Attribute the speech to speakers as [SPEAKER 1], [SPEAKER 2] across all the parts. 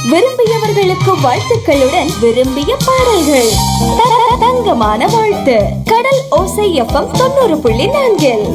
[SPEAKER 1] விரும்பியவர்களுக்கு வாழ்த்துக்களுடன் விரும்பிய பாடல்கள் த- த- தங்கமான வாழ்த்து கடல் ஓசை எஃப்எம் தொண்ணூறு புள்ளி நான்கில்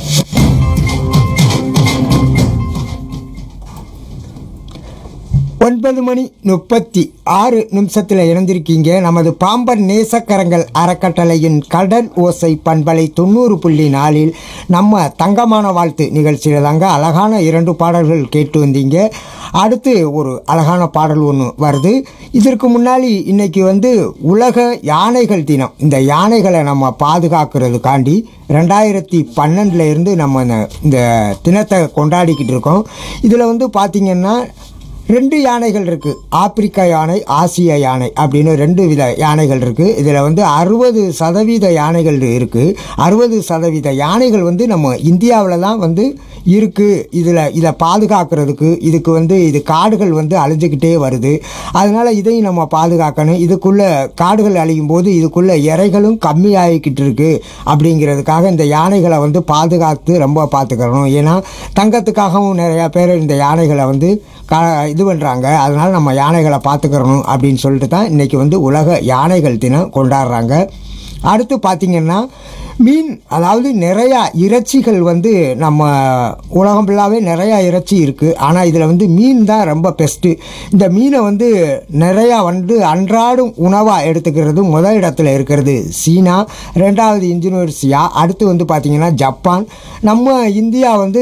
[SPEAKER 2] ஒன்பது மணி முப்பத்தி ஆறு நிமிஷத்தில் இணைந்திருக்கீங்க நமது பாம்பன் நேசக்கரங்கள் அறக்கட்டளையின் கடல் ஓசை பண்பலை தொண்ணூறு புள்ளி நாலில் நம்ம தங்கமான வாழ்த்து நிகழ்ச்சியில் தாங்க அழகான இரண்டு பாடல்கள் கேட்டு வந்தீங்க அடுத்து ஒரு அழகான பாடல் ஒன்று வருது இதற்கு முன்னாடி இன்னைக்கு வந்து உலக யானைகள் தினம் இந்த யானைகளை நம்ம பாதுகாக்கிறதுக்காண்டி ரெண்டாயிரத்தி பன்னெண்டுல இருந்து நம்ம இந்த- இந்த தினத்தை கொண்டாடிக்கிட்டு இருக்கோம் இதில் வந்து பார்த்திங்கன்னா ரெண்டு யானைகள் இருக்குது ஆப்பிரிக்கா யானை ஆசிய யானை அப்படின்னு ரெண்டு வித யானைகள் இருக்குது இதில் வந்து அறுபது சதவீத யானைகள் இருக்குது அறுபது சதவீத யானைகள் வந்து நம்ம இந்தியாவில் தான் வந்து இருக்குது இதில் இதை பாதுகாக்கிறதுக்கு இதுக்கு வந்து இது காடுகள் வந்து அழிஞ்சுக்கிட்டே வருது அதனால் இதையும் நம்ம பாதுகாக்கணும் இதுக்குள்ளே காடுகள் அழியும் போது இதுக்குள்ளே இறைகளும் கம்மியாகிக்கிட்டு இருக்கு அப்படிங்கிறதுக்காக இந்த யானைகளை வந்து பாதுகாத்து ரொம்ப பார்த்துக்கிறணும் ஏன்னா தங்கத்துக்காகவும் நிறையா பேர் இந்த யானைகளை வந்து க இது பண்ணுறாங்க அதனால் நம்ம யானைகளை பார்த்துக்கிறணும் அப்படின்னு சொல்லிட்டு தான் இன்றைக்கி வந்து உலக யானைகள் தினம் கொண்டாடுறாங்க அடுத்து பார்த்திங்கன்னா மீன் அதாவது நிறையா இறைச்சிகள் வந்து நம்ம உலகம் ஃபுல்லாகவே நிறையா இறைச்சி இருக்குது ஆனால் இதில் வந்து மீன் தான் ரொம்ப பெஸ்ட்டு இந்த மீனை வந்து நிறையா வந்து அன்றாடும் உணவாக எடுத்துக்கிறது முதல் இடத்துல இருக்கிறது சீனா ரெண்டாவது இந்தோனேசியா அடுத்து வந்து பார்த்திங்கன்னா ஜப்பான் நம்ம இந்தியா வந்து